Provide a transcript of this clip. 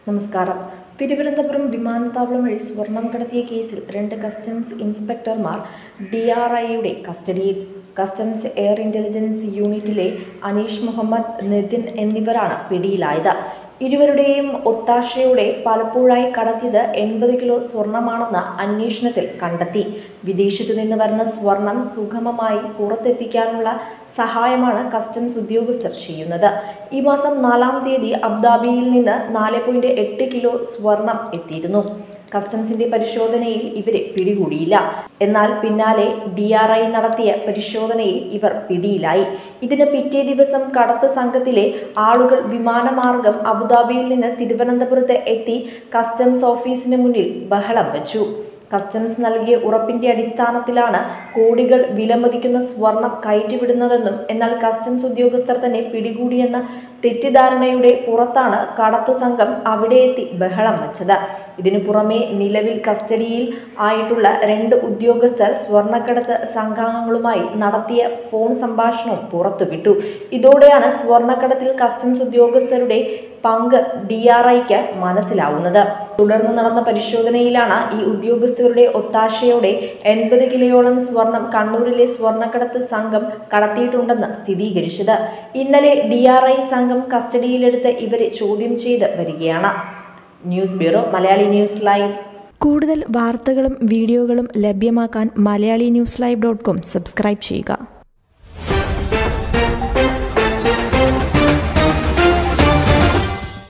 നമസ്കാരം തിരുവനന്തപുരം വിമാനത്താവളം വഴി സ്വർണം കടത്തിയ കേസിൽ രണ്ട് കസ്റ്റംസ് ഇൻസ്പെക്ടർമാർ ഡി ആർ ഐയുടെ കസ്റ്റഡിയിൽ കസ്റ്റംസ് എയർ ഇന്റലിജൻസ് യൂണിറ്റിലെ അനീഷ് മുഹമ്മദ് നിതിൻ എന്നിവരാണ് പിടിയിലായത് ഇരുവരുടെയും ഒത്താശയോടെ പലപ്പോഴായി കടത്തിയത് എൺപത് കിലോ സ്വർണമാണെന്ന് അന്വേഷണത്തിൽ കണ്ടെത്തി വിദേശത്തു നിന്ന് വരുന്ന സ്വർണം സുഗമമായി പുറത്തെത്തിക്കാനുള്ള സഹായമാണ് കസ്റ്റംസ് ഉദ്യോഗസ്ഥർ ചെയ്യുന്നത് ഈ മാസം നാലാം തീയതി അബുദാബിയിൽ നിന്ന് നാല് പോയിന്റ് എട്ട് കിലോ സ്വർണം എത്തിയിരുന്നു കസ്റ്റംസിന്റെ പരിശോധനയിൽ ഇവരെ പിടികൂടിയില്ല എന്നാൽ പിന്നാലെ ഡി ആർ ഐ നടത്തിയ പരിശോധനയിൽ ഇവർ പിടിയിലായി ഇതിന് പിറ്റേ ദിവസം കടത്ത് സംഘത്തിലെ ആളുകൾ വിമാനമാർഗം അബുദാബിയിൽ നിന്ന് തിരുവനന്തപുരത്ത് എത്തി കസ്റ്റംസ് ഓഫീസിന് മുന്നിൽ ബഹളം വച്ചു കസ്റ്റംസ് നൽകിയ ഉറപ്പിന്റെ അടിസ്ഥാനത്തിലാണ് കോടികൾ വിലമതിക്കുന്ന സ്വർണം കയറ്റിവിടുന്നതെന്നും എന്നാൽ കസ്റ്റംസ് ഉദ്യോഗസ്ഥർ തന്നെ പിടികൂടിയെന്ന തെറ്റിദ്ധാരണയുടെ പുറത്താണ് കടത്തു സംഘം അവിടെ എത്തി ബഹളം വച്ചത് ഇതിനു പുറമെ നിലവിൽ കസ്റ്റഡിയിൽ ആയിട്ടുള്ള രണ്ട് ഉദ്യോഗസ്ഥർ സ്വർണ്ണക്കടത്ത് സംഘാംഗങ്ങളുമായി നടത്തിയ ഫോൺ സംഭാഷണവും പുറത്തുവിട്ടു ഇതോടെയാണ് സ്വർണ്ണക്കടത്തിൽ കസ്റ്റംസ് ഉദ്യോഗസ്ഥരുടെ പങ്ക് ഡി ആർ ഐക്ക് മനസ്സിലാവുന്നത് തുടർന്ന് നടന്ന പരിശോധനയിലാണ് ഈ ഉദ്യോഗസ്ഥരുടെ ഒത്താശയോടെ എൺപത് കിലോയോളം സ്വർണം കണ്ണൂരിലെ സ്വർണ്ണക്കടത്ത് സംഘം കടത്തിയിട്ടുണ്ടെന്ന് സ്ഥിരീകരിച്ചത് ഇന്നലെ ഡി ആർ ഐ സംഘം കസ്റ്റഡിയിലെടുത്ത് ഇവരെ ചോദ്യം ചെയ്ത് വരികയാണ് news bureau Malayali news live കൂടുതൽ വാർത്തകളും വീഡിയോകളും ലഭ്യമാക്കാൻ Malayali news live dot com subscribe ചെയ്യുക